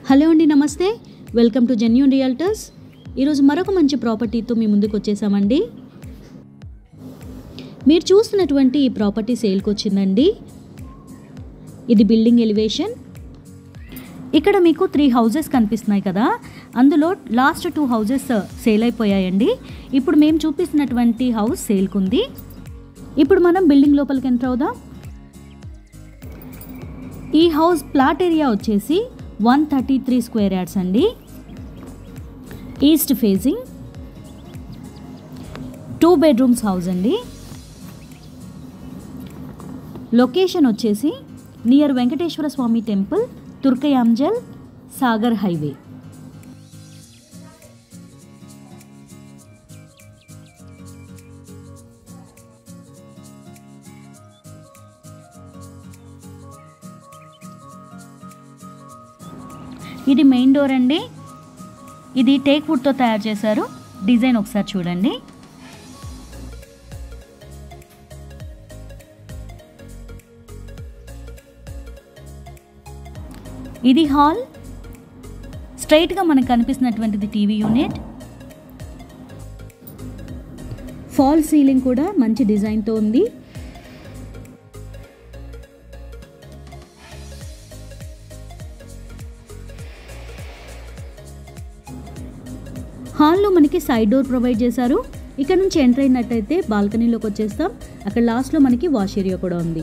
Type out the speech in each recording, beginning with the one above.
hello అండి నమస్తే welcome to genuine realtors ఈరోజు మరొక మంచి ప్రాపర్టీతో మీ ముందుకు వచ్చేసామండి మీరు చూస్తున్నటువంటి ఈ ప్రాపర్టీ సేల్కి వచ్చిందండి ఇది బిల్డింగ్ ఎలివేషన్ ఇక్కడ మీకు త్రీ హౌజెస్ కనిపిస్తున్నాయి కదా అందులో లాస్ట్ టూ హౌజెస్ సేల్ అయిపోయాయండి ఇప్పుడు మేము చూపిస్తున్నటువంటి హౌస్ సేల్కుంది ఇప్పుడు మనం బిల్డింగ్ లోపలికి ఎంటర్ అవుదాం ఈ హౌస్ ప్లాట్ ఏరియా వచ్చేసి one thirty three square yards అండి east facing two bedrooms house అండి లొకేషన్ వచ్చేసి near Venkateswara Swamy temple Turkayamjal Sagar highway ఇది మెయిన్ డోర్ అండి ఇది టేక్ వుడ్తో తయారు చేశారు డిజైన్ ఒకసారి చూడండి ఇది హాల్ స్ట్రైట్గా మనకు కనిపిస్తున్నటువంటిది టీవీ యూనిట్ ఫాల్ సీలింగ్ కూడా మంచి డిజైన్తో ఉంది హాల్లో మనకి సైడ్ డోర్ ప్రొవైడ్ చేశారు ఇక్కడ నుంచి ఎంటర్ అయినట్టయితే బాల్కనీలోకి వచ్చేస్తాం అక్కడ లాస్ట్లో మనకి వాష్ ఏరియా కూడా ఉంది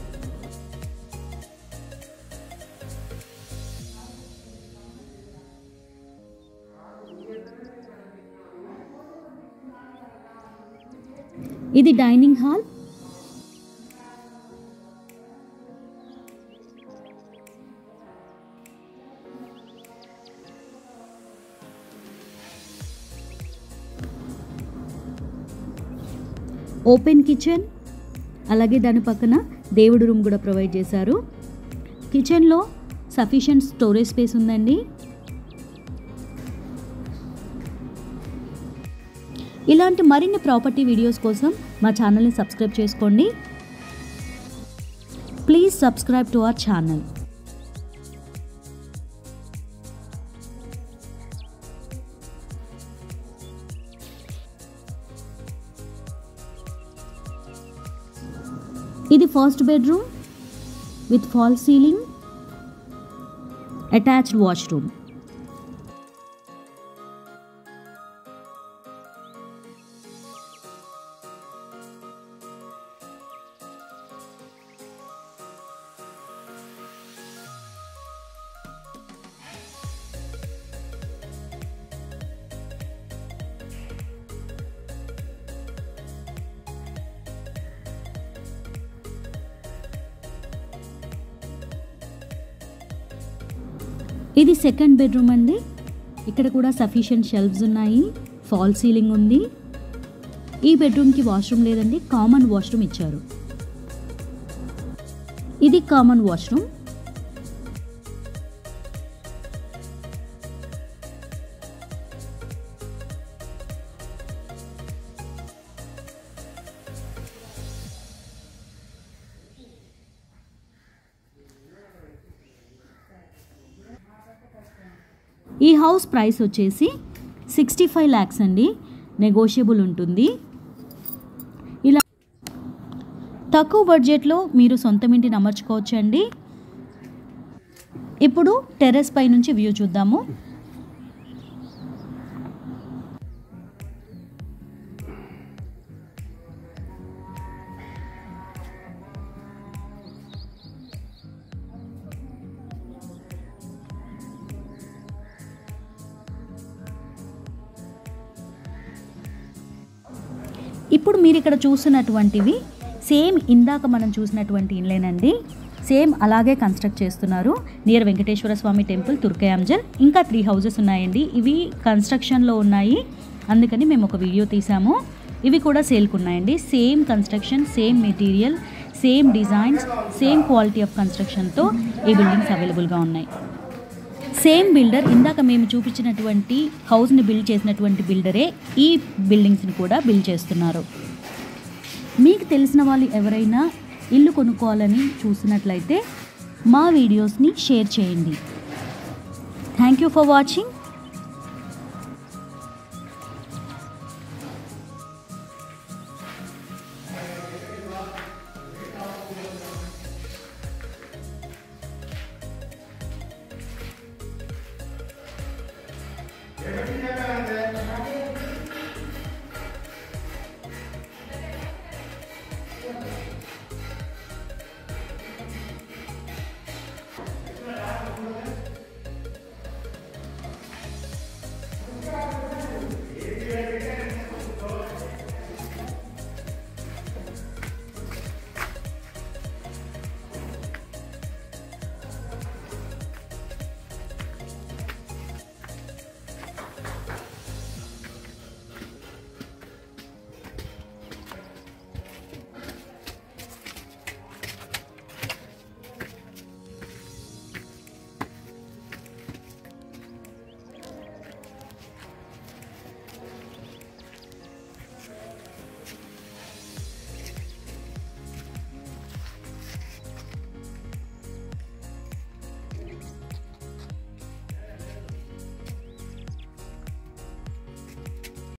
ఇది డైనింగ్ హాల్ ఓపెన్ కిచెన్ అలాగే దాని పక్కన దేవుడి రూమ్ కూడా ప్రొవైడ్ చేశారు కిచెన్లో సఫిషియంట్ స్టోరేజ్ స్పేస్ ఉందండి ఇలాంటి మరిన్ని ప్రాపర్టీ వీడియోస్ కోసం మా ఛానల్ని సబ్స్క్రైబ్ చేసుకోండి please subscribe to our channel ఇది first bedroom with fall ceiling attached washroom ఇది సెకండ్ బెడ్రూమ్ అండి ఇక్కడ కూడా సఫిషియంట్ షెల్ఫ్స్ ఉన్నాయి ఫాల్ సీలింగ్ ఉంది ఈ బెడ్రూమ్కి వాష్రూమ్ లేదండి కామన్ వాష్రూమ్ ఇచ్చారు ఇది కామన్ వాష్రూమ్ ఈ హౌస్ ప్రైస్ వచ్చేసి సిక్స్టీ ఫైవ్ ల్యాక్స్ అండి నెగోషియబుల్ ఉంటుంది ఇలా తక్కువ బడ్జెట్లో మీరు సొంతం ఇంటిని అమర్చుకోవచ్చు అండి ఇప్పుడు టెర్రస్ పై నుంచి వ్యూ చూద్దాము ఇప్పుడు మీరు ఇక్కడ చూస్తున్నటువంటివి సేమ్ ఇందాక మనం చూసినటువంటి ఇన్లేనండి సేమ్ అలాగే కన్స్ట్రక్ట్ చేస్తున్నారు నియర్ వెంకటేశ్వర స్వామి టెంపుల్ తుర్కయాంజల్ ఇంకా త్రీ హౌజెస్ ఉన్నాయండి ఇవి కన్స్ట్రక్షన్లో ఉన్నాయి అందుకని మేము ఒక వీడియో తీసాము ఇవి కూడా సేల్కి ఉన్నాయండి same construction same material same designs same quality of కన్స్ట్రక్షన్తో ఈ బిల్డింగ్స్ అవైలబుల్గా ఉన్నాయి సేమ్ బిల్డర్ ఇందాక మేము చూపించినటువంటి హౌస్ని బిల్డ్ చేసినటువంటి బిల్డరే ఈ బిల్డింగ్స్ని కూడా బిల్డ్ చేస్తున్నారు మీకు తెలిసిన వాళ్ళు ఎవరైనా ఇల్లు కొనుక్కోవాలని చూసినట్లయితే మా వీడియోస్ని షేర్ చేయండి thank you for watching Everything that I